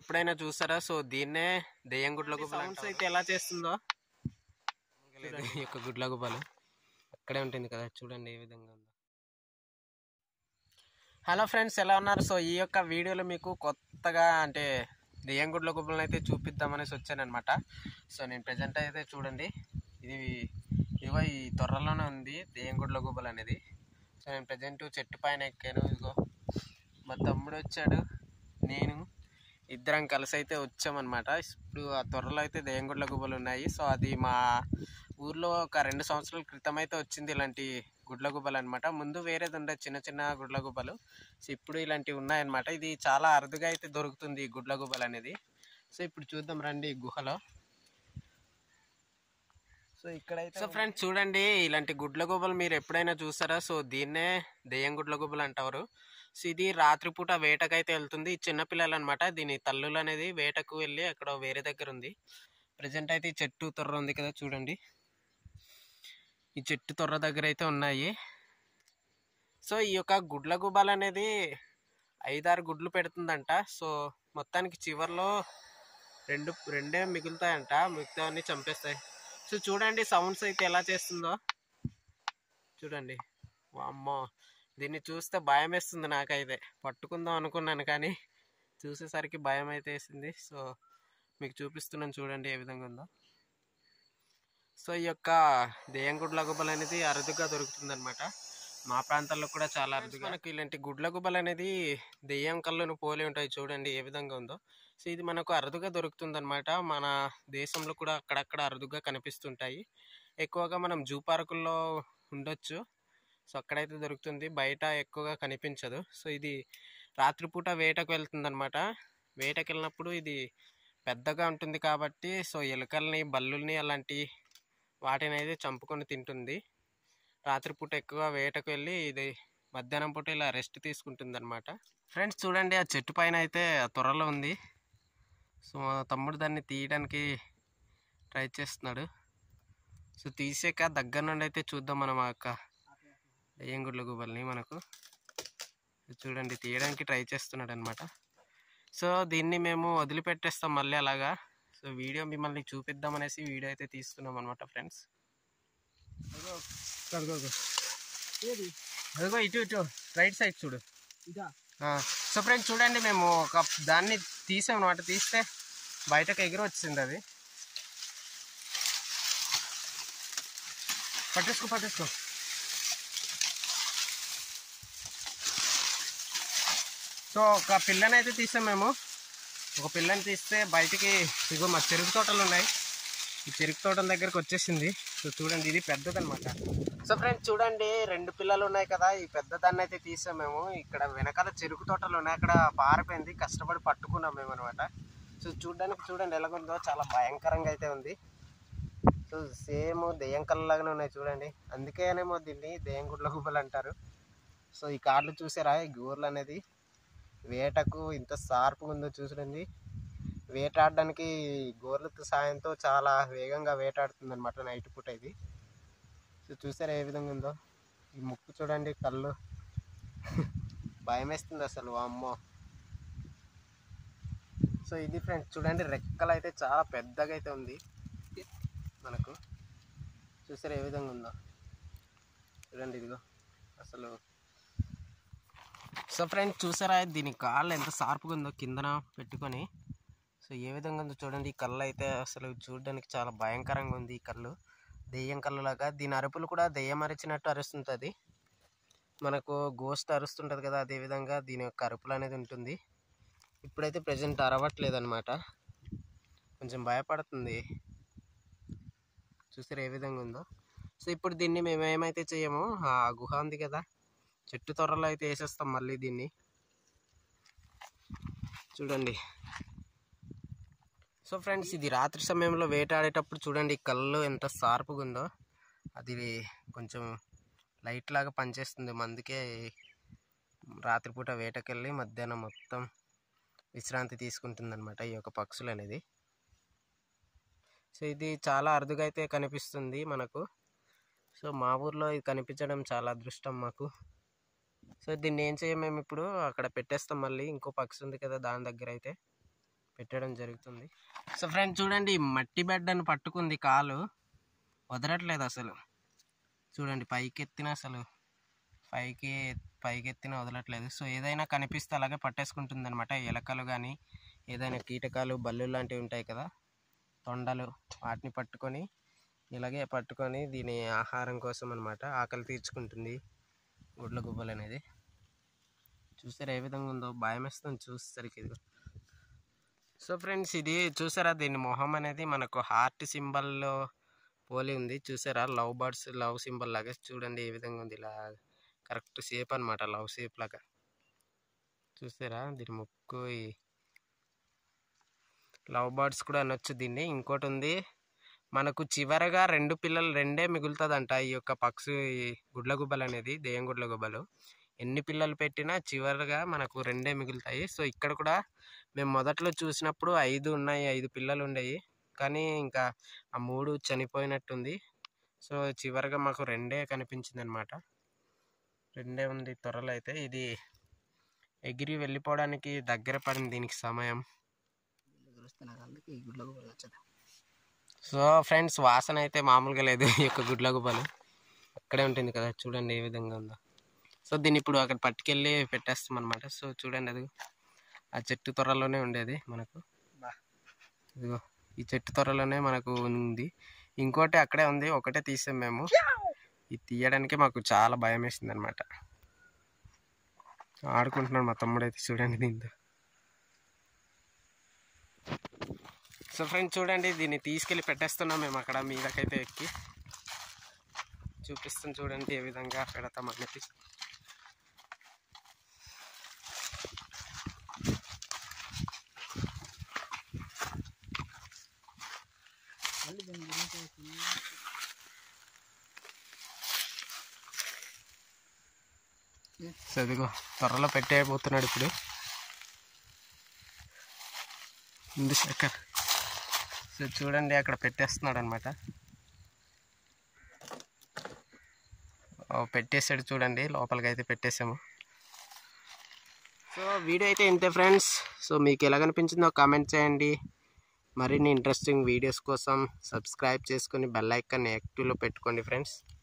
ఎప్పుడైనా చూసారా సో దీన్నే దెయ్యం గుడ్ల గుబ్బలు సౌండ్స్ అయితే ఎలా చేస్తుందో చూడండి, ఈ యొక్క గుడ్ల గుబ్బలు అక్కడే ఉంటుంది కదా చూడండి ఏ విధంగా ఉందో హలో ఫ్రెండ్స్ ఎలా ఉన్నారు సో ఈ యొక్క వీడియోలో మీకు కొత్తగా అంటే దెయ్యం గుడ్ల గుబ్బలను అయితే చూపిద్దామనేసి వచ్చానమాట సో నేను ప్రజెంట్ అయితే చూడండి ఇది ఇదిగో ఈ త్వరలోనే ఉంది దెయ్యం గుడ్ల గుబ్బలు అనేది సో నేను ప్రజెంట్ చెట్టు పైన ఎక్కాను ఇదిగో మా తమ్ముడు వచ్చాడు నేను ఇద్దరం కలిసి అయితే వచ్చామన్నమాట ఇప్పుడు ఆ త్వరలో అయితే దెయ్యంగుడ్ల గుబ్బలు ఉన్నాయి సో అది మా ఊర్లో ఒక రెండు సంవత్సరాల క్రితం అయితే వచ్చింది ఇలాంటి గుడ్ల గుబ్బలు అనమాట ముందు వేరేది ఉండే చిన్న చిన్న గుడ్ల గుబ్బలు సో ఇప్పుడు ఇలాంటివి ఉన్నాయన్నమాట ఇది చాలా అరుదుగా అయితే దొరుకుతుంది ఈ గుడ్ల గుబ్బలు అనేది సో ఇప్పుడు చూద్దాం రండి ఈ గుహలో సో ఇక్కడైతే సో ఫ్రెండ్స్ చూడండి ఇలాంటి గుడ్ల గుబ్బలు మీరు ఎప్పుడైనా చూసారా సో దీన్నే దెయ్యం గుడ్ల గుబ్బలు అంటారు సో ఇది రాత్రిపూట వేటకైతే వెళ్తుంది ఈ చిన్నపిల్లలు అనమాట దీని తల్లులు అనేది వేటకు వెళ్ళి అక్కడ వేరే దగ్గర ఉంది ప్రజెంట్ అయితే ఈ చెట్టు తొర్ర ఉంది కదా చూడండి ఈ చెట్టు తొర్ర దగ్గర అయితే ఉన్నాయి సో ఈ యొక్క గుడ్ల గుబ్బలు అనేది ఐదారు గుడ్లు పెడుతుందంట సో మొత్తానికి చివర్లో రెండు రెండే మిగులుతాయంట మిగతావన్నీ చంపేస్తాయి సో చూడండి సౌండ్స్ అయితే ఎలా చేస్తుందో చూడండి అమ్మో దీన్ని చూస్తే భయం వేస్తుంది నాకైతే పట్టుకుందాం అనుకున్నాను కానీ చూసేసరికి భయం అయితే వేసింది సో మీకు చూపిస్తున్నాను చూడండి ఏ విధంగా ఉందో సో ఈ యొక్క దెయ్యం గుడ్ల గుబ్బలు అనేది అరుదుగా దొరుకుతుంది అనమాట మా ప్రాంతాల్లో కూడా చాలా అరుదుగా మనకు ఇలాంటి గుడ్ల గుబ్బలు అనేది దెయ్యం కళ్ళను పోలి ఉంటాయి చూడండి ఏ విధంగా ఉందో సో ఇది మనకు అరుదుగా దొరుకుతుంది అనమాట మన దేశంలో కూడా అక్కడక్కడ అరుదుగా కనిపిస్తుంటాయి ఎక్కువగా మనం జూ పార్కుల్లో ఉండొచ్చు సో అక్కడైతే దొరుకుతుంది బయట ఎక్కువగా కనిపించదు సో ఇది రాత్రిపూట వేటకు వెళ్తుంది అనమాట వేటకు వెళ్ళినప్పుడు ఇది పెద్దగా ఉంటుంది కాబట్టి సో ఎలుకల్ని బల్లుల్ని అలాంటి వాటిని అయితే చంపుకొని తింటుంది రాత్రిపూట ఎక్కువ వేటకు వెళ్ళి ఇది మధ్యాహ్నం పూట ఇలా రెస్ట్ తీసుకుంటుంది అనమాట ఫ్రెండ్స్ చూడండి ఆ చెట్టు పైన అయితే ఆ త్వరలో ఉంది సో మా తమ్ముడు దాన్ని తీయడానికి ట్రై చేస్తున్నాడు సో తీసాక దగ్గర నుండి అయితే చూద్దాం మనం ఆ యొక్క దయ్యం గుడ్ల గుబ్బల్ని మనకు చూడండి తీయడానికి ట్రై చేస్తున్నాడు అనమాట సో దీన్ని మేము వదిలిపెట్టేస్తాం మళ్ళీ అలాగా సో వీడియో మిమ్మల్ని చూపిద్దాం అనేసి వీడియో అయితే తీస్తున్నాం అనమాట ఫ్రెండ్స్ అదిగో ఇటు ఇటు రైట్ సైడ్ చూడు సో ఫ్రెండ్స్ చూడండి మేము ఒక దాన్ని తీసాం అనమాట తీస్తే బయటకు ఎగిరి వచ్చింది అది పట్టేసుకో పట్టేసుకో సో ఒక పిల్లని అయితే తీసాం మేము ఒక పిల్లని తీస్తే బయటికి ఇగో మా చెరుకు తోటలు ఉన్నాయి ఈ చెరుకు తోటల దగ్గరకు వచ్చేసింది సో చూడండి ఇది పెద్దదన్నమాట సో ఫ్రెండ్స్ చూడండి రెండు పిల్లలు ఉన్నాయి కదా ఈ పెద్దదాన్ని అయితే తీసాం మేము ఇక్కడ వెనకాల చెరుకు తోటలు ఉన్నాయి అక్కడ పారిపోయింది కష్టపడి పట్టుకున్నాం మేము అనమాట సో చూడడానికి చూడండి ఎలాగుందో చాలా భయంకరంగా అయితే ఉంది సో సేమ్ దెయ్యం కళ్ళలాగానే ఉన్నాయి చూడండి అందుకేనేమో దీన్ని దెయ్యం గుడ్ల గుబ్బలు అంటారు సో ఈ కార్లు చూసారా ఈ గోర్లు అనేది వేటకు ఇంత షార్ప్గా ఉందో చూడండి వేటాడడానికి గోర్ల సాయంతో చాలా వేగంగా వేటాడుతుంది అనమాట నైట్ పూట ఇది సో చూసారా ఏ విధంగా ఉందో ఈ ముక్కు చూడండి కళ్ళు భయం వేస్తుంది అసలు అమ్మో సో ఇది ఫ్రెండ్స్ చూడండి రెక్కలు అయితే చాలా పెద్దగా అయితే ఉంది మనకు చూసారా ఏ విధంగా ఉందో చూడండి ఇదిగో అసలు సో ఫ్రెండ్స్ చూసారా దీని కాళ్ళు ఎంత షార్ప్గా ఉందో కిందన పెట్టుకొని సో ఏ విధంగా ఉందో చూడండి ఈ కళ్ళు అయితే అసలు చూడడానికి చాలా భయంకరంగా ఉంది ఈ కళ్ళు దెయ్యం కళ్ళు లాగా దీని అరుపులు కూడా దెయ్యం అరిచినట్టు అరుస్తుంటుంది మనకు గోస్ట్ అరుస్తుంటుంది కదా అదే విధంగా దీని యొక్క అరుపులు అనేది ఉంటుంది ఇప్పుడైతే ప్రజెంట్ అరవట్లేదు అనమాట కొంచెం భయపడుతుంది చూసారు ఏ విధంగా ఉందో సో ఇప్పుడు దీన్ని మేము ఏమైతే చేయము ఆ గుహ ఉంది కదా చెట్టు త్వరలో అయితే వేసేస్తాం మళ్ళీ దీన్ని చూడండి సో ఫ్రెండ్స్ ఇది రాత్రి సమయంలో వేటాడేటప్పుడు చూడండి ఈ కళ్ళు ఎంత షార్ప్గా ఉందో అది కొంచెం లైట్ లాగా పనిచేస్తుంది అందుకే రాత్రిపూట వేటకెళ్ళి మధ్యాహ్నం మొత్తం విశ్రాంతి తీసుకుంటుంది అనమాట ఈ యొక్క పక్షులు అనేది సో ఇది చాలా అరుదుగా అయితే కనిపిస్తుంది మనకు సో మా ఊర్లో ఇది కనిపించడం చాలా అదృష్టం మాకు సో దీన్ని ఏం చేయం మేము ఇప్పుడు అక్కడ పెట్టేస్తాం మళ్ళీ ఇంకో పక్షి ఉంది కదా దాని దగ్గర అయితే పెట్టడం జరుగుతుంది సో ఫ్రెండ్స్ చూడండి ఈ మట్టి బెడ్డను పట్టుకుంది కాలు వదలట్లేదు అసలు చూడండి పైకి ఎత్తిన అసలు పైకి పైకి ఎత్తిన వదలట్లేదు సో ఏదైనా కనిపిస్తే అలాగే పట్టేసుకుంటుంది అనమాట ఎలకలు కానీ ఏదైనా కీటకాలు బల్లు లాంటివి ఉంటాయి కదా తొండలు వాటిని పట్టుకొని ఇలాగే పట్టుకొని దీని ఆహారం కోసం అనమాట ఆకలి తీర్చుకుంటుంది గుడ్ల గుబ్బలు అనేది చూసారా ఏ విధంగా ఉందో భయం వేస్తుంది చూసేసరికి ఇది సో ఫ్రెండ్స్ ఇది చూసారా దీని మొహం అనేది మనకు హార్ట్ సింబల్లో పోలి ఉంది చూసారా లవ్ బర్డ్స్ లవ్ సింబల్ లాగా చూడండి ఏ విధంగా ఉంది ఇలా కరెక్ట్ షేప్ అనమాట లవ్ షేప్ లాగా చూసారా దీని ముక్కు ఈ లవ్ బర్డ్స్ కూడా అనొచ్చు దీన్ని ఇంకోటి ఉంది మనకు చివరగా రెండు పిల్లలు రెండే మిగులుతుందంట ఈ యొక్క పక్షి ఈ గుడ్ల గుబ్బలు అనేది దెయ్యం గుడ్ల గుబ్బలు ఎన్ని పిల్లలు పెట్టినా చివరగా మనకు రెండే మిగులుతాయి సో ఇక్కడ కూడా మేము మొదట్లో చూసినప్పుడు ఐదు ఉన్నాయి ఐదు పిల్లలు ఉండేవి కానీ ఇంకా ఆ మూడు చనిపోయినట్టుంది సో చివరిగా మాకు రెండే కనిపించింది అనమాట రెండే ఉంది త్వరలో అయితే ఇది ఎగిరి వెళ్ళిపోవడానికి దగ్గర పడింది దీనికి సమయం సో ఫ్రెండ్స్ వాసన అయితే మామూలుగా లేదు ఈ యొక్క గుడ్ల గుబ్బలు అక్కడే ఉంటుంది కదా చూడండి ఏ విధంగా ఉందో సో దీన్ని ఇప్పుడు అక్కడ పట్టుకెళ్ళి పెట్టేస్తాం అనమాట సో చూడండి అది ఆ చెట్టు త్వరలోనే ఉండేది మనకు ఇదిగో ఈ చెట్టు త్వరలోనే మనకు ఉంది ఇంకోటి అక్కడే ఉంది ఒకటే తీసాం మేము ఇది తీయడానికి మాకు చాలా భయం వేసింది అనమాట ఆడుకుంటున్నాడు మా తమ్ముడు అయితే చూడండి దీంతో సో ఫ్రెండ్స్ చూడండి దీన్ని తీసుకెళ్ళి పెట్టేస్తున్నాం మేము అక్కడ మీదకైతే ఎక్కి చూపిస్తాం చూడండి ఏ విధంగా పెడతాం అనేది సో ఇదిగో త్వరలో పెట్టేయబోతున్నాడు ఇప్పుడు ఉంది శేఖర్ సో చూడండి అక్కడ పెట్టేస్తున్నాడు అనమాట పెట్టేసాడు చూడండి లోపలికి అయితే పెట్టేసాము సో వీడియో అయితే ఇంతే ఫ్రెండ్స్ సో మీకు ఎలా కనిపించిందో కామెంట్ చేయండి మరిన్ని ఇంట్రెస్టింగ్ వీడియోస్ కోసం సబ్స్క్రైబ్ చేసుకొని బెల్ ఐకాన్ యాక్టివ్లో పెట్టుకోండి ఫ్రెండ్స్